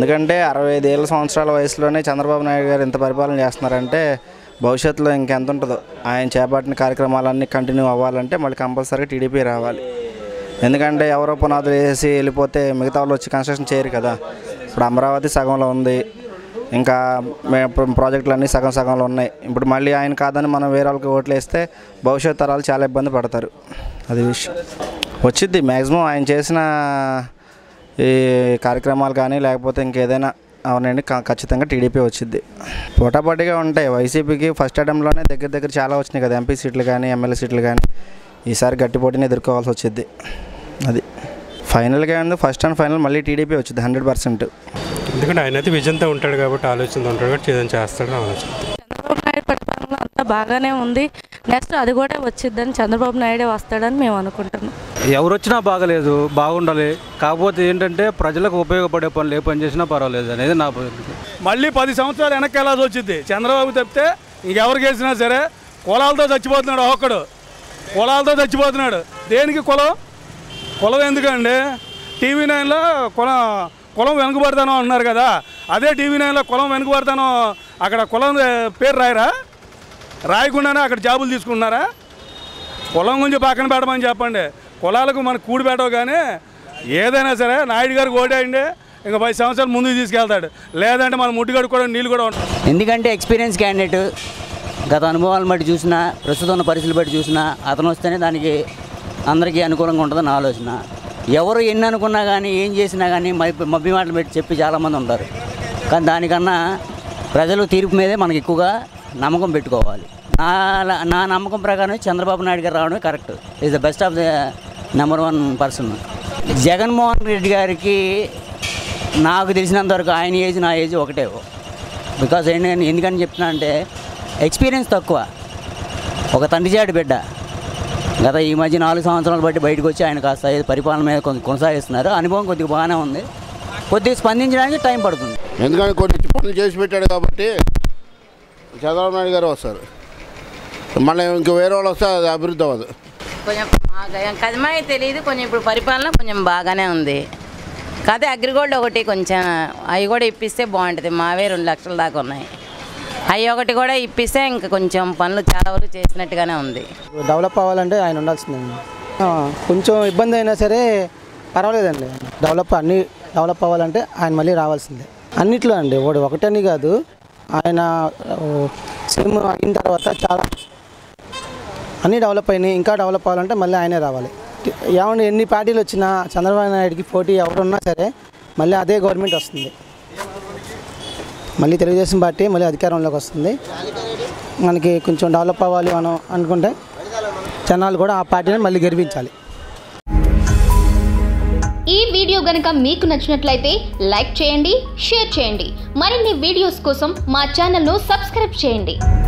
ఎందుకంటే అరవై ఐదేళ్ళ సంవత్సరాల వయసులోనే చంద్రబాబు నాయుడు గారు ఇంత పరిపాలన చేస్తున్నారంటే భవిష్యత్తులో ఇంకెంత ఉంటుందో ఆయన చేపట్టిన కార్యక్రమాలన్నీ కంటిన్యూ అవ్వాలంటే మళ్ళీ కంపల్సరీగా టీడీపీ రావాలి ఎందుకంటే ఎవరో పునాదులు వేసి వెళ్ళిపోతే మిగతా వాళ్ళు వచ్చి కన్స్ట్రక్షన్ చేయరు కదా ఇప్పుడు అమరావతి సగంలో ఉంది ఇంకా మే- ఇప్పుడు ప్రాజెక్టులు అన్నీ సగం సగంలో ఉన్నాయి ఇప్పుడు మళ్ళీ ఆయన కాదని మనం వేరే వాళ్ళకి ఓట్లు వేస్తే భవిష్యత్ తరాలు చాలా ఇబ్బంది పడతారు అది విషయం వచ్చిద్ది మ్యాక్సిమం ఆయన చేసిన ఈ కార్యక్రమాలు కానీ లేకపోతే ఇంకేదైనా అవునండి క- ఖచ్చితంగా టీడీపీ వచ్చింది పోటాపోటీగా ఉంటాయి వైసీపీకి ఫస్ట్ అటెంప్ట్లోనే దగ్గర దగ్గర చాలా వచ్చినాయి కదా ఎంపీ సీట్లు కానీ ఎమ్మెల్యే సీట్లు కానీ ఈసారి గట్టి పోటీని ఎదుర్కోవాల్సి వచ్చింది అది ఫైనల్గా ఉంది ఫస్ట్ అండ్ ఫైనల్ మళ్ళీ టీడీపీ వచ్చింది హండ్రెడ్ పర్సెంట్ ఎందుకంటే ఆయన అయితే విజన్తో ఉంటాడు కాబట్టి ఆలోచనతో ఉంటాడు కాబట్టి ఏదైనా చేస్తాడని ఆలోచన చంద్రబాబు నాయుడు పరిపాలన అంతా బాగానే ఉంది నెక్స్ట్ అది కూడా వచ్చిద్దని చంద్రబాబు నాయుడే వస్తాడని మేము అనుకుంటున్నాం ఎవరు వచ్చినా బాగలేదు బాగుండాలి కాకపోతే ఏంటంటే ప్రజలకు ఉపయోగపడే పనులు ఏ పని చేసినా పర్వాలేదు అనేది నా అభిప్రాయం. మళ్ళీ పది సంవత్సరాలు వెనక్కి వెళ్ళాల్సి వచ్చింది చంద్రబాబు తప్పితే ఇంకెవరికి వేసినా సరే కులాలతో చచ్చిపోతున్నాడు ఒక్కడు కులాలతో చచ్చిపోతున్నాడు దేనికి కులం కులం ఎందుకండి టీవీ నైన్లో కులం కులం వెనుకబడతాను అంటున్నారు కదా అదే టీవీ నైన్లో కులం వెనుకబడతాను అక్కడ కులం పేరు రాయరా రాయకుండానే అక్కడ జాబులు తీసుకుంటున్నారా కులం గురించి పక్కన పెట్టమని చెప్పండి కులాలకు మనకు కూడి పెట్టవు కానీ ఏదైనా సరే నాయుడు గారికి ఓటేయండి ఇంకా పది సంవత్సరాలు ముందుకు తీసుకెళ్తాడు లేదంటే మన ముట్టిగడు కూడా నీళ్ళు కూడా ఉంటాయి ఎందుకంటే ఎక్స్పీరియన్స్ క్యాండిడేట్ గత అనుభవాలను బట్టి చూసినా ప్రస్తుతం ఉన్న పరిస్థితులు బట్టి చూసినా అతను వస్తేనే దానికి అందరికీ అనుకూలంగా ఉంటుందని నా ఆలోచన ఎవరు ఎన్ని అనుకున్నా కానీ ఏం చేసినా కానీ మబ్బి మబ్బి మాటలు పెట్టి చెప్పి చాలామంది ఉంటారు కానీ దానికన్నా ప్రజలు తీర్పు మీదే మనకి ఎక్కువగా నమ్మకం పెట్టుకోవాలి నా నా నమ్మకం ప్రకారం చంద్రబాబు నాయుడు గారు రావడమే correct is the best of the number one person Jaganmohan Reddy గారికి నాకు తెలిసినంత వరకు ఆయన ఏజ్ నా ఏజ్ ఒకటే బికాజ్ ఏంటంటే ఎందుకని చెప్తున్నా అంటే ఎక్స్పీరియన్స్ తక్కువ ఒక తండ్రి చాటి బిడ్డ గత ఈ మధ్య నాలుగు సంవత్సరాలు బట్టి బయటకు వచ్చి ఆయన కాస్త ఏదో పరిపాలన మీద కొంచెం కొనసాగిస్తున్నారు అనుభవం కొద్దిగా బాగానే ఉంది కొద్దిగా స్పందించడానికి టైం పడుతుంది ఎందుకంటే కొన్ని పనులు చేసి పెట్టాడు కాబట్టి చంద్రబాబు నాయుడు గారు వస్తారు మళ్ళీ ఇంక వేరే వాళ్ళు వస్తే అది అభివృద్ధి అవ్వదు కొంచెం కదిమాయి తెలియదు కొంచెం ఇప్పుడు పరిపాలన కొంచెం బాగానే ఉంది కాకపోతే అగ్రిగోల్డ్ ఒకటి కొంచెం అవి కూడా ఇప్పిస్తే బాగుంటుంది మావే రెండు లక్షల దాకా ఉన్నాయి అవి ఒకటి కూడా ఇప్పిస్తే ఇంకా కొంచెం పనులు చాలా వరకు చేసినట్టుగానే ఉంది డెవలప్ అవ్వాలంటే ఆయన ఉండాల్సిందండి ఆ, కొంచెం ఇబ్బంది అయినా సరే పర్వాలేదండి డెవలప్ అన్ని డెవలప్ అవ్వాలంటే ఆయన మళ్ళీ రావాల్సిందే అన్నిట్లో అండి ఒకటి ఒకటని కాదు ఆయన సీఎం అయిన తర్వాత చాలా అన్నీ డెవలప్ అయినాయి ఇంకా డెవలప్ అవ్వాలంటే మళ్ళీ ఆయనే రావాలి ఏమన్నా ఎన్ని పార్టీలు వచ్చినా చంద్రబాబు నాయుడికి పోటీ ఎవరున్నా సరే మళ్ళీ అదే గవర్నమెంట్ వస్తుంది మళ్ళీ తెలుగుదేశం పార్టీ మళ్ళీ అధికారంలోకి వస్తుంది మనకి కొంచెం డెవలప్ అవ్వాలి మనం అనుకుంటే జనాలు కూడా ఆ పార్టీని మళ్ళీ గెలిపించాలి ఈ వీడియో గనక మీకు నచ్చినట్లయితే లైక్ చేయండి షేర్ చేయండి మరిన్ని వీడియోస్ కోసం మా ఛానల్ను సబ్స్క్రైబ్ చేయండి